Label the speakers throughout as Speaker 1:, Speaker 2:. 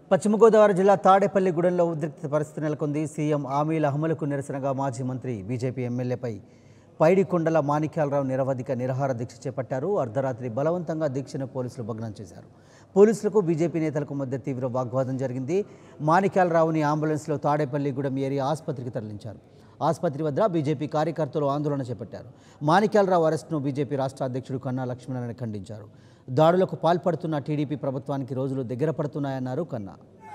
Speaker 1: పశ్చిమ గోదావరి జిల్లా తాడేపల్లిగూడెంలో ఉద్రిక్త పరిస్థితి నెలకొంది సీఎం ఆమీల అమలుకు నిరసనగా మాజీ మంత్రి బీజేపీ ఎమ్మెల్యేపై పైడికొండల మాణిక్యాలరావు నిరవధిక నిరాహార దీక్ష చేపట్టారు అర్ధరాత్రి బలవంతంగా దీక్షను పోలీసులు భగ్నం చేశారు పోలీసులకు బీజేపీ నేతలకు మధ్య తీవ్ర వాగ్వాదం జరిగింది మాణిక్యాలరావుని అంబులెన్స్లో తాడేపల్లిగూడెం ఏరియా ఆసుపత్రికి తరలించారు ఆసుపత్రి వద్ద బీజేపీ కార్యకర్తలు ఆందోళన చేపట్టారు మాణిక్యాలరావు అరెస్టును బీజేపీ రాష్ట్ర అధ్యక్షుడు కన్నా లక్ష్మణారాయణ ఖండించారు దాడులకు పాల్పడుతున్న టీడీపీ ప్రభుత్వానికి రోజులు దగ్గర పడుతున్నాయన్నారు కన్నా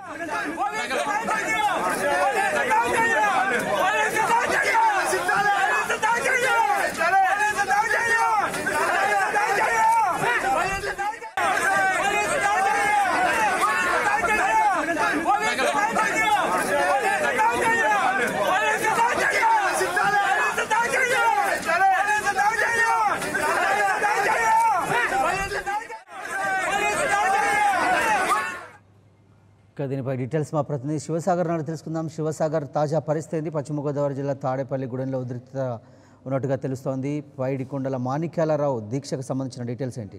Speaker 1: ఇక దీనిపై డీటెయిల్స్ మా ప్రతినిధి శివసాగర్ నాడు తెలుసుకుందాం శివసాగర్ తాజా పరిస్థితి ఏంది పశ్చిమ గోదావరి జిల్లా తాడేపల్లిగూడెంలో ఉద్రిక్తత ఉన్నట్టుగా తెలుస్తోంది పైడికొండల మాణిక్యాలరావు దీక్షకు సంబంధించిన డీటెయిల్స్ ఏంటి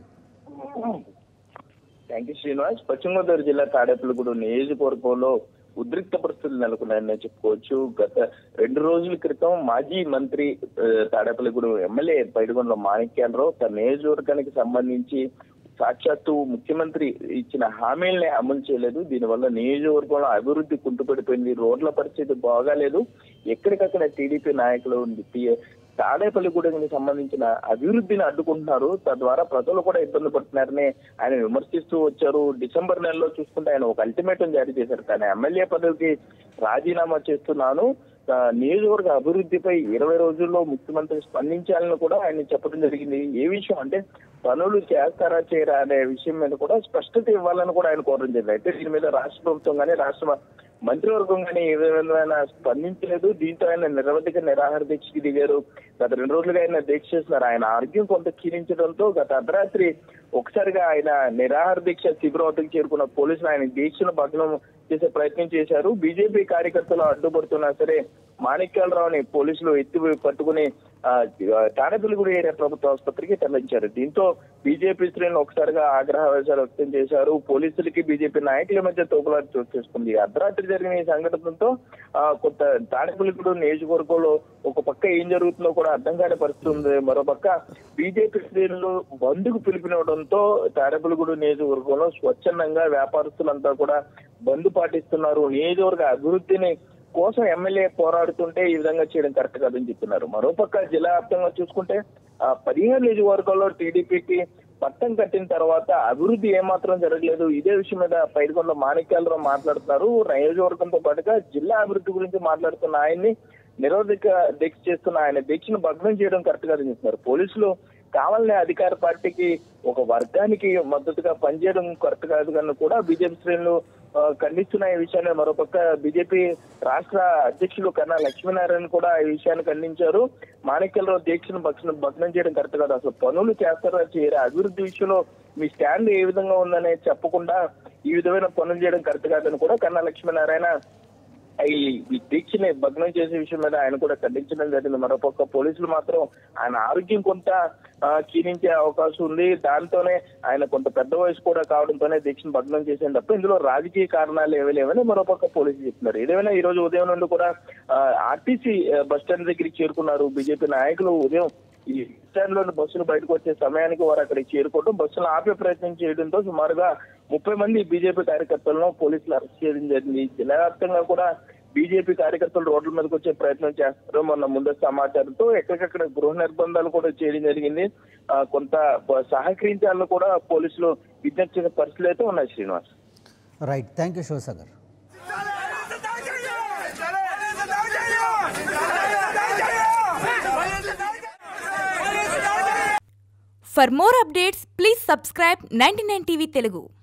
Speaker 2: థ్యాంక్ యూ శ్రీనివాస్ పశ్చిమ గోదావరి జిల్లా తాడేపల్లిగూడెం నియోజకవర్గంలో ఉద్రిక్త పరిస్థితులు నెలకొన్నాయని చెప్పుకోవచ్చు గత రెండు రోజుల క్రితం మాజీ మంత్రి ఆ, తాడేపల్లిగూడెం ఎమ్మెల్యే పైడిగొండల మాణిక్యాలరావు తన నియోజకవర్గానికి సంబంధించి సాక్షాత్తు ముఖ్యమంత్రి ఇచ్చిన హామీలనే అమలు చేయలేదు దీనివల్ల నియోజకవర్గంలో అభివృద్ధి కుంటుపడిపోయింది రోడ్ల పరిస్థితి బాగాలేదు ఎక్కడికక్కడ టీడీపీ నాయకులు టీ- తాడేపల్లిగూడెంకి సంబంధించిన అభివృద్ధిని అడ్డుకుంటున్నారు తద్వారా ప్రజలు కూడా ఇబ్బంది పడుతున్నారని ఆయన విమర్శిస్తూ వచ్చారు డిసెంబర్ నెలలో చూసుకుంటే ఆయన ఒక అల్టిమేటం జారీ చేశారు తన ఎమ్మెల్యే పదవికి రాజీనామా చేస్తున్నాను ఆ, నియోజకవర్గ అభివృద్ధిపై ఇరవై రోజుల్లో ముఖ్యమంత్రి స్పందించాలని కూడా ఆయన చెప్పడం జరిగింది ఏ విషయం అంటే పనులు చేస్తారా చేయరా అనే విషయం మీద కూడా స్పష్టత ఇవ్వాలని కూడా ఆయన కోరడం జరిగింది అయితే దీని మీద రాష్ట్ర ప్రభుత్వం కానీ రాష్ట్ర మంత్రివర్గం కానీ ఏ విధమైన స్పందించలేదు దీంతో ఆయన నిరవధిక నిరాహార దీక్షకి దిగారు గత రెండు రోజులుగా ఆయన దీక్ష చేస్తున్నారు ఆయన ఆరోగ్యం కొంత క్షీణించడంతో గత అర్ధరాత్రి ఒకసారిగా ఆయన నిరాహార దీక్ష శిబిరం వద్దకు చేరుకున్న పోలీసులు ఆయన దీక్షను భగ్నం చేసే ప్రయత్నం చేశారు బీజేపీ కార్యకర్తలు అడ్డుపడుతున్నా సరే మాణిక్యాలరావుని పోలీసులు ఎత్తి పట్టుకుని ఆ, తాడేపల్లిగూడ ఏరియా ప్రభుత్వ ఆసుపత్రికి తరలించారు దీంతో బీజేపీ శ్రేణులు ఒకసారిగా ఆగ్రహవేశాలు వ్యక్తం చేశారు పోలీసులకి బీజేపీ నాయకుల మధ్య తోపులాట చోటు చేసుకుంది అర్ధరాత్రి జరిగిన ఈ సంఘటనతో ఆ, కొంత తాడేపల్లిగూడ నియోజకవర్గంలో ఒక పక్క ఏం జరుగుతుందో కూడా అర్థం కాని పరిస్థితి ఉంది మరో పక్క బీజేపీ శ్రేణులు బంద్కు పిలుపునివ్వడంతో తాడేపల్లిగూడ నియోజకవర్గంలో స్వచ్ఛందంగా వ్యాపారస్తులంతా కూడా బంద్ పాటిస్తున్నారు నియోజకవర్గ అభివృద్ధిని కోసం ఎమ్మెల్యే పోరాడుతుంటే ఈ విధంగా చేయడం కరెక్ట్ కాదని చెప్తున్నారు మరోపక్క జిల్లా వ్యాప్తంగా చూసుకుంటే ఆ పదిహేను నియోజకవర్గాల్లో టీడీపీకి పట్టం కట్టిన తర్వాత అభివృద్ధి ఏమాత్రం జరగలేదు ఇదే విషయం మీద పైడికొండ మాణిక్యాలరావు మాట్లాడుతున్నారు నియోజకవర్గంతో పాటుగా జిల్లా అభివృద్ధి గురించి మాట్లాడుతున్న ఆయన్ని నిరోధక దీక్ష చేస్తున్న ఆయన దీక్షను భగ్నం చేయడం కరెక్ట్ కాదని చెప్తున్నారు పోలీసులు కావాలనే అధికార పార్టీకి ఒక వర్గానికి మద్దతుగా పనిచేయడం కరెక్ట్ కాదు కానీ కూడా బీజేపీ శ్రేణులు ఆ, ఖండిస్తున్న ఈ విషయాన్ని మరోపక్క బీజేపీ రాష్ట్ర అధ్యక్షులు కన్నా లక్ష్మీనారాయణ కూడా ఈ విషయాన్ని ఖండించారు మాణిక్యలరావు దీక్షను భగ్నం భగ్నం చేయడం కరెక్ట్ కాదు అసలు పనులు చేస్తారా చేయరా అభివృద్ధి విషయంలో మీ స్టాండ్ ఏ విధంగా ఉందనే చెప్పకుండా ఈ విధమైన పనులు చేయడం కరెక్ట్ కాదని కూడా కన్నా లక్ష్మీనారాయణ ఈ ఈ దీక్షని భగ్నం చేసే విషయం మీద ఆయన కూడా ఖండించడం జరిగింది మరోపక్క పోలీసులు మాత్రం ఆయన ఆరోగ్యం కొంత ఆ, క్షీణించే అవకాశం ఉంది దాంతోనే ఆయన కొంత పెద్ద వయసు కూడా కావడంతోనే దీక్షను భగ్నం చేసేది తప్ప ఇందులో రాజకీయ కారణాలు ఏవీ లేవని మరోపక్క పోలీసులు చెప్తున్నారు ఏదేమైనా ఈ రోజు ఉదయం నుండి కూడా ఆర్టీసీ బస్ స్టాండ్ దగ్గరికి చేరుకున్నారు బీజేపీ నాయకులు ఉదయం ఈ స్టాండ్ లోని బస్సులు బయటకు వచ్చే సమయానికి వారు అక్కడికి చేరుకోవడం బస్సులను ఆపే ప్రయత్నం చేయడంతో సుమారుగా ముప్పై మంది బీజేపీ కార్యకర్తలను పోలీసులు అరెస్ట్ చేయడం జరిగింది జిల్లా వ్యాప్తంగా కూడా బీజేపీ కార్యకర్తలు రోడ్ల మీదకి వచ్చే ప్రయత్నం చేస్తారు మొన్న ముందస్తు సమాచారంతో ఎక్కడికక్కడ గృహ నిర్బంధాలు కూడా చేయడం జరిగింది ఆ, కొంత ప- సహకరించాలని కూడా పోలీసులు విజ్ఞప్తి చేసే పరిస్థితులు అయితే ఉన్నాయి Srinivas
Speaker 1: right thank you Shivasagar
Speaker 3: For more updates, please subscribe 99 TV Telugu.